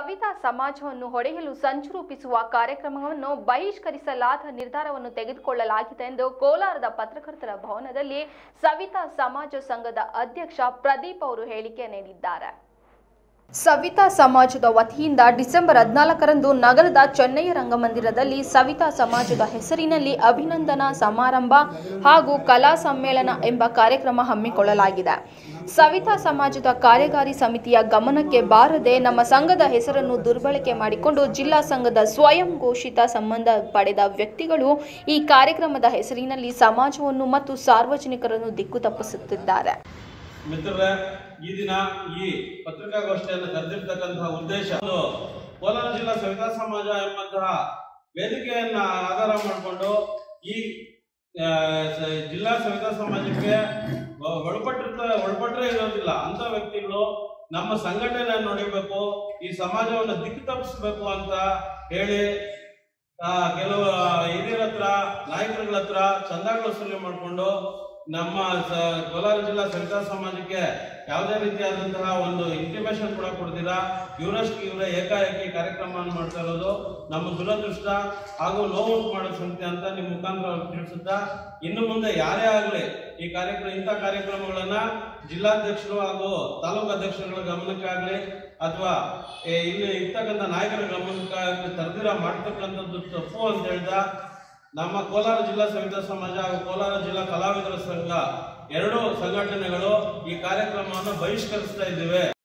ಸವಿತಾ ಸಮಾಜವನ್ನು ಹೊಡೆಯಲು ಸಂಚು ರೂಪಿಸುವ ಕಾರ್ಯಕ್ರಮವನ್ನು ಬಹಿಷ್ಕರಿಸಲಾದ ನಿರ್ಧಾರವನ್ನು ತೆಗೆದುಕೊಳ್ಳಲಾಗಿದೆ ಎಂದು ಕೋಲಾರದ ಪತ್ರಕರ್ತರ ಭವನದಲ್ಲಿ ಸವಿತಾ ಸಮಾಜ ಸಂಘದ ಅಧ್ಯಕ್ಷ ಪ್ರದೀಪ್ ಅವರು ಹೇಳಿಕೆ ನೀಡಿದ್ದಾರೆ ಸವಿತಾ ಸಮಾಜದ ವತಿಯಿಂದ ಡಿಸೆಂಬರ್ ಹದಿನಾಲ್ಕರಂದು ನಗರದ ಚೆನ್ನಯ್ಯ ರಂಗಮಂದಿರದಲ್ಲಿ ಸವಿತಾ ಸಮಾಜದ ಹೆಸರಿನಲ್ಲಿ ಅಭಿನಂದನಾ ಸಮಾರಂಭ ಹಾಗೂ ಕಲಾ ಸಮ್ಮೇಳನ ಎಂಬ ಕಾರ್ಯಕ್ರಮ ಹಮ್ಮಿಕೊಳ್ಳಲಾಗಿದೆ ಸವಿತಾ ಸಮಾಜದ ಕಾರ್ಯಕಾರಿ ಸಮಿತಿಯ ಗಮನಕ್ಕೆ ಬಾರದೆ ನಮ್ಮ ಸಂಘದ ಹೆಸರನ್ನು ದುರ್ಬಳಕೆ ಮಾಡಿಕೊಂಡು ಜಿಲ್ಲಾ ಸಂಘದ ಸ್ವಯಂ ಘೋಷಿತ ಸಂಬಂಧ ಪಡೆದ ವ್ಯಕ್ತಿಗಳು ಈ ಕಾರ್ಯಕ್ರಮದ ಹೆಸರಿನಲ್ಲಿ ಸಮಾಜವನ್ನು ಮತ್ತು ಸಾರ್ವಜನಿಕರನ್ನು ದಿಕ್ಕು ತಪ್ಪಿಸುತ್ತಿದ್ದಾರೆ ಮಿತ್ರರೇ ಈ ದಿನ ಈ ಪತ್ರಿಕಾಗೋಷ್ಠಿಯನ್ನು ಕರೆದಿರ್ತಕ್ಕಂತಹ ಉದ್ದೇಶ ಒಂದು ಕೋಲಾರ ಜಿಲ್ಲಾ ಸವಿತಾ ಸಮಾಜ ಎಂಬಂತಹ ವೇದಿಕೆಯನ್ನ ಆಧಾರ ಮಾಡಿಕೊಂಡು ಈ ಆ, ಸ- ಜಿಲ್ಲಾ ಸವಿತಾ ಸಮಾಜಕ್ಕೆ ಒ- ಒಳಪಟ್ಟಿರ್ತ ಒಳಪಟ್ಟರೆ ಇರೋದಿಲ್ಲ ಅಂತ ವ್ಯಕ್ತಿಗಳು ನಮ್ಮ ಸಂಘಟನೆ ನೋಡಿಬೇಕು ಈ ಸಮಾಜವನ್ನು ದಿಕ್ಕು ತಪ್ಪಿಸ್ಬೇಕು ಅಂತ ಹೇಳಿ ಆ, ಕೆಲವು ಹಿರಿಯರ ಹತ್ರ ನಾಯಕರುಗಳ ಹತ್ರ ಚಂದಾಗಳ ವಸೂಲಿ ಮಾಡಿಕೊಂಡು ನಮ್ಮ ಸ- ಕೋಲಾರ ಜಿಲ್ಲಾ ಸವಿತಾ ಸಮಾಜಕ್ಕೆ ಯಾವುದೇ ರೀತಿಯಾದಂತಹ ಒಂದು ಇಂಟಿಮೇಷನ್ ಕೂಡ ಕೊಡ್ತೀರಾ ಇವರಷ್ಟು ಇವರ ಏಕಾಏಕಿ ಕಾರ್ಯಕ್ರಮವನ್ನು ಮಾಡ್ತಾ ಇರೋದು ನಮ್ಮ ದುರದೃಷ್ಟ ಹಾಗೂ ನೋವು ಉಂಟು ಮಾಡೋ ಸಂಗತಿ ಅಂತ ನಿಮ್ಮ ಮುಖಾಂತರ ಅವ್ರಿಗೆ ತಿಳಿಸುತ್ತಾ ಇನ್ನು ಮುಂದೆ ಯಾರೇ ಆಗಲಿ ಈ ಕಾರ್ಯಕ್ರಮ ಇಂಥ ಕಾರ್ಯಕ್ರಮಗಳನ್ನ ಜಿಲ್ಲಾಧ್ಯಕ್ಷರು ಹಾಗೂ ತಾಲೂಕು ಅಧ್ಯಕ್ಷರುಗಳ ಗಮನಕ್ಕಾಗಲಿ ಅಥವಾ ಏ, ಇಲ್ಲಿ ಇರ್ತಕ್ಕಂಥ ನಾಯಕರ ಗಮನಕ್ಕಾಗಲಿ ತರದಿರ ಮಾಡ್ತಕ್ಕಂಥದ್ದು ತಪ್ಪು ಅಂತ ಹೇಳ್ತಾ ನಮ್ಮ ಕೋಲಾರ ಜಿಲ್ಲಾ ಸವಿತಾ ಸಮಾಜ ಹಾಗೂ ಕೋಲಾರ ಜಿಲ್ಲಾ ಕಲಾವಿದರ ಸಂಘ ಎರಡೂ ಸಂಘಟನೆಗಳು ಈ ಕಾರ್ಯಕ್ರಮವನ್ನು ಬಹಿಷ್ಕರಿಸ್ತಾ ಇದ್ದೇವೆ